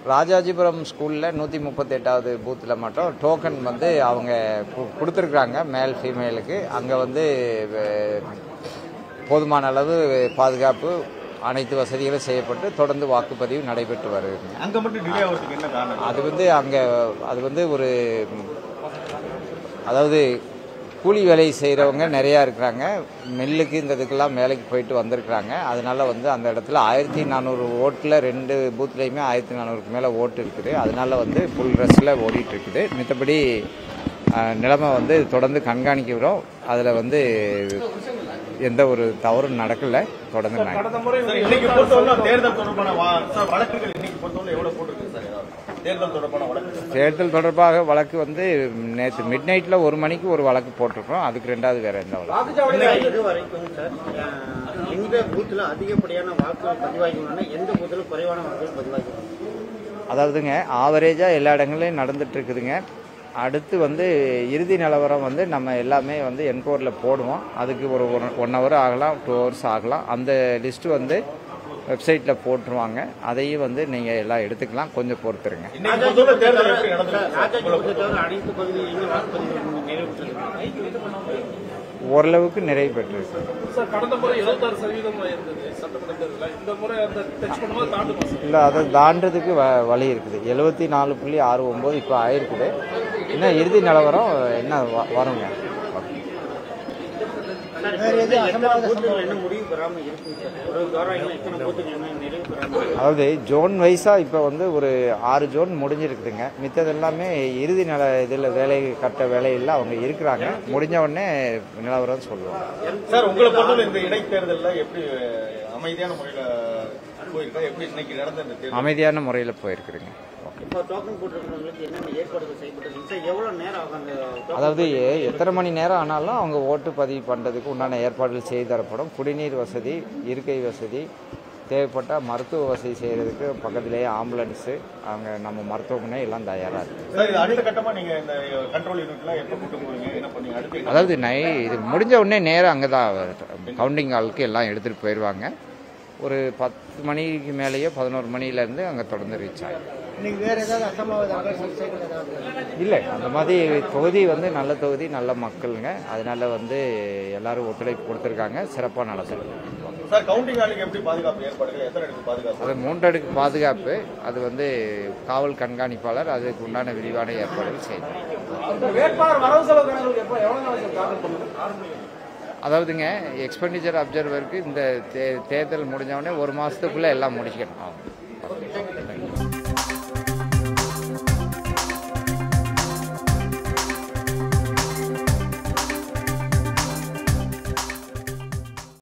ராஜாஜிபுரம் ஸ்கூலில் நூற்றி முப்பத்தெட்டாவது பூத்தில் மட்டும் டோக்கன் வந்து அவங்க கு- கொடுத்துருக்குறாங்க மேல் ஃபீமேலுக்கு அங்கே வந்து அஹ், போதுமான அளவு பாதுகாப்பு அனைத்து வசதிகளும் செய்யப்பட்டு தொடர்ந்து வாக்குப்பதிவு நடைபெற்று வருதுங்க அங்க மட்டும் டிலே ஆகிறதுக்கு என்ன காரணம் அது வந்து அங்கே அது வந்து ஒரு அதாவது கூலி வேலை செய்கிறவங்க நிறையா இருக்கிறாங்க மில்லுக்கு இந்த இதுக்கெல்லாம் வேலைக்கு போயிட்டு வந்திருக்கிறாங்க அதனால வந்து அந்த இடத்துல ஆயிரத்தி நானூறு ஓட்டில் ரெண்டு பூத்லேயுமே ஆயிரத்தி நானூறுக்கு மேலே ஓட்டு இருக்குது அதனால வந்து ஃபுல் ட்ரெஸ்ஸில் ஓடிட்டு இருக்குது மித்தபடி அஹ், நிலைமை வந்து தொடர்ந்து கண்காணிக்கிறோம் அதில் வந்து எந்த ஒரு தவறும் நடக்கலை தொடர்ந்து நான் சார் இன்னைக்கு பொறுத்தவரை தேர்தல் தொடர்பான வா- சார் வழக்குகள் இன்னைக்கு பொறுத்தவரை எவ்வளவு போட்டிருக்கு சார் ஏதாவது? தேர்தல் தொடர்பான வழக்குகள் தேர்தல் தொடர்பாக வழக்கு வந்து நேற்று மிட் நைட்டில் ஒரு மணிக்கு ஒரு வழக்கு போட்டிருக்கோம் அதுக்கு ரெண்டாவது வேற எந்த வழக்கு இது வரைக்கும் சார் அஹ், எந்த பூத்துல அதிகப்படியான வாக்குகள் பதிவாகியுள்ளன எந்த பூத்துல குறைவான வாக்குகள் பதிவாகியுள்ளன அதாவதுங்க ஆவரேஜாக எல்லா இடங்களையும் நடந்துட்டு இருக்குதுங்க அடுத்து வந்து இறுதி நிலவரம் வந்து நம்ம எல்லாமே வந்து என்கோரில் போடுவோம் அதுக்கு ஒரு ஒன் ஹவர் ஆகலாம் டூ ஹவர்ஸ் ஆகலாம் அந்த லிஸ்ட்டு வந்து வெப்சைட்டில் போட்டுருவாங்க அதையும் வந்து நீங்கள் எல்லாம் எடுத்துக்கலாம் கொஞ்சம் பொறுத்துருங்க இன்னைக்கு பொறுத்தவரை தேர்தல் எப்படி நடந்திருக்கு சார்? ராஜாஜிபுரத்தை தவிர அனைத்து பகுதிகளிலும் வாக்குப்பதிவு நிறைவேற்றிருக்கிறது ஓரளவுக்கு நிறைவு பெற்றிருக்கு சார் கடந்த முறை எழுபத்தாறு சதவீதம் இருந்தது சட்டமன்ற தேர்தலில் இந்த முறை அந்த டச் பண்ணும்போது தாண்டுமா சார் இல்லை அதை தாண்டதுக்கு வ வழி இருக்குது எழுபத்தி நாலு புள்ளி ஆறு ஒம்பது இப்போ ஆயிருக்குது இன்னும் இறுதி நிலவரம் என்ன வ- வருங்க சார், இப்ப வந்து எத்தனை பூத்துகள் என்ன முடிவு பெறாம இருக்கு சார் ஒரு கௌரவங்கள் எத்தனை பூத்துகள் என்ன நிறைவு பெறாம இருக்கு? அதாவது ஜோன் வைஸாக இப்போ வந்து ஒரு ஆறு ஜோன் முடிஞ்சிருக்குதுங்க மித்தது எல்லாமே இறுதி நில இதில் வேலை கட்ட வேலையில் அவங்க இருக்கிறாங்க முடிஞ்ச உடனே நிலவரம் சொல்லுவாங்க சார் உங்களை பொறுத்தவரை இந்த இடைத்தேர்தல்ல எப்படி அமைதியான முறையில போயிருக்கா எப்படி இன்னைக்கு நடந்த இந்த தேர்தல் அமைதியான முறையில் போயிருக்குதுங்க ஓகே இப்போ டோக்கன் போட்டிருக்கிறவங்களுக்கு என்னென்ன ஏற்பாடுகள் செய்யப்பட்டிருக்கு சார் எவ்வளவு நேரம் ஆகும் அந்த token அதாவது எ- எத்தனை மணி நேரம் ஆனாலும் அவங்க ஓட்டு பதிவு பண்ணுறதுக்கு உண்டான ஏற்பாடுகள் செய்து தரப்படும் குடிநீர் வசதி இருக்கை வசதி தேவைப்பட்டால் மருத்துவ வசதி செய்கிறதுக்கு பக்கத்திலேயே ஆம்புலன்ஸு அவங்க நம்ம மருத்துவமனை எல்லாம் தயாராக இருக்குது சார் இது அடுத்த கட்டமா நீங்க இந்த கண்ட்ரோல் யூனிட்லாம் எப்ப கூட்டு போவீங்க என்ன பண்ணீங்க அடுத்து என்ன? அதாவது நை இது முடிஞ்ச உடனே நேரம் அங்கே தான் கவுண்டிங் ஹாலுக்கு எல்லாம் எடுத்துகிட்டு போயிடுவாங்க ஒரு பத்து மணிக்கு மேலேயோ பதினோரு மணிலேருந்து அங்கே தொடர்ந்து ரீச் ஆகும் இன்னைக்கு வேற ஏதாவது அசம்பாவித செயல்கள் ஏதாவது இல்லை அந்த மாதிரி தொகுதி வந்து நல்ல தொகுதி நல்ல மக்களுங்க அதனால வந்து எல்லாரும் ஒத்துழைப்பு கொடுத்துருக்காங்க சிறப்பாக நடத்துறது சார் கவுண்டிங் ஆளுக்கு எப்படி பாதுகாப்பு ஏற்பாடுகள் எத்தனை இடத்துக்கு பாதுகாப்பு அது மூன்றடுக்கு பாதுகாப்பு அது வந்து காவல் கண்காணிப்பாளர் அதுக்கு உண்டான விரிவான ஏற்பாடுகள் செய்யணும் வேட்பாளர் வரவு செலவு கணக்கு எப்போ எவ்வளவு நாள் சார் தாக்கல் பண்ணணும் அதாவதுங்க எக்ஸ்பெண்டிச்சர் அப்சர்வருக்கு இந்த தே தேர்தல் முடிஞ்ச உடனே ஒரு மாதத்துக்குள்ளே எல்லாம் முடிக்கணும்